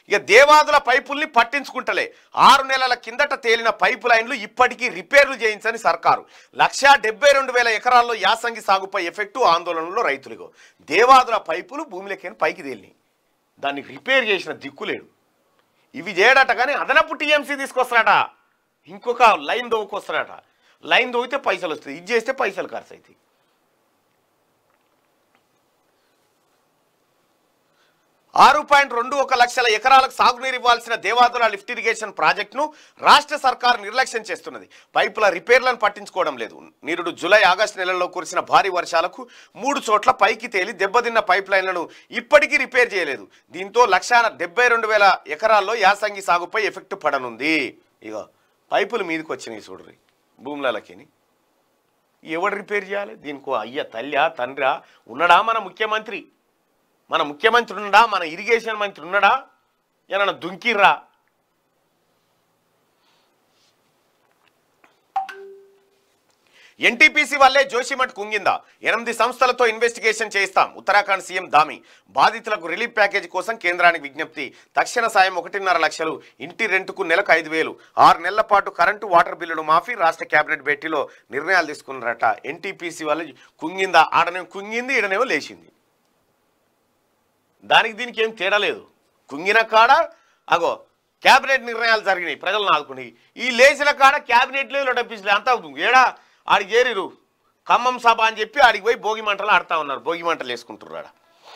ఇక దేవాదుల పైపుల్ని పట్టించుకుంటలే ఆరు నెలల కిందట తేలిన పైపు లైన్లు ఇప్పటికీ రిపేర్లు చేయించని సర్కారు లక్షా డెబ్బై రెండు వేల ఎకరాల్లో యాసంగి సాగుపై ఎఫెక్టు ఆందోళనలో రైతులకు దేవాదుల పైపులు భూమిలోకి పైకి తేలినాయి దాన్ని రిపేర్ చేసిన దిక్కులేడు ఇవి చేయడట కానీ అదనపు టీఎంసీ తీసుకొస్తాడట ఇంకొక లైన్ దోవుకొస్తాడట లైన్ దోవితే పైసలు వస్తాయి ఇది చేస్తే పైసలు ఖర్చు అవుతాయి ఆరు పాయింట్ రెండు ఒక లక్షల ఎకరాలకు సాగునీరు ఇవ్వాల్సిన దేవాదుల లిఫ్ట్ ఇరిగేషన్ ప్రాజెక్టును రాష్ట్ర సర్కారు నిర్లక్ష్యం చేస్తున్నది పైపుల రిపేర్లను పట్టించుకోవడం లేదు నిరుడు జూలై ఆగస్టు నెలల్లో కురిసిన భారీ వర్షాలకు మూడు చోట్ల పైకి తేలి దెబ్బతిన్న పైప్ లైన్లను ఇప్పటికీ రిపేర్ చేయలేదు దీంతో లక్ష డెబ్బై రెండు వేల ఎకరాల్లో యాసంగి సాగుపై ఎఫెక్ట్ పడనుంది ఇక పైపులు మీదకి వచ్చినాయి చూడరి భూములకి ఎవడు రిపేర్ చేయాలి దీనికో అయ్య తల్లి తండ్రా ఉన్నడా మన ముఖ్యమంత్రి మన ముఖ్యమంత్రి ఉన్నాడా మన ఇరిగేషన్ మంత్రి ఉన్నాడా ఏమన్నా దుంకిర్రా ఎన్టీపీసీ వల్లే జోషిమఠ్ కుంగిందా ఎనిమిది సంస్థలతో ఇన్వెస్టిగేషన్ చేయిస్తాం ఉత్తరాఖండ్ సీఎం దామి బాధితులకు రిలీఫ్ ప్యాకేజీ కోసం కేంద్రానికి విజ్ఞప్తి తక్షణ సాయం ఒకటిన్నర లక్షలు ఇంటి రెంటుకు నెలకు ఐదు వేలు ఆరు నెలల పాటు కరెంటు వాటర్ బిల్లులు మాఫీ రాష్ట్ర కేబినెట్ భేటీలో నిర్ణయాలు తీసుకున్నారట ఎన్టీపీసీ వల్ల కుంగిందా ఆడనేమో కుంగింది ఈడనేమో లేచింది దానికి దీనికి ఏం తేడా లేదు కుంగిన కాడ అగో క్యాబినెట్ నిర్ణయాలు జరిగినాయి ప్రజలను ఆదుకున్నాయి ఈ లేచిన కాడ క్యాబినెట్ లేదు డబ్బించలే అంతా ఏడా ఆడికి చేరిరు ఖమ్మం సభ అని చెప్పి ఆడికి పోయి భోగి మంటలు ఆడుతా ఉన్నారు భోగి మంటలు వేసుకుంటున్నారు ఆడ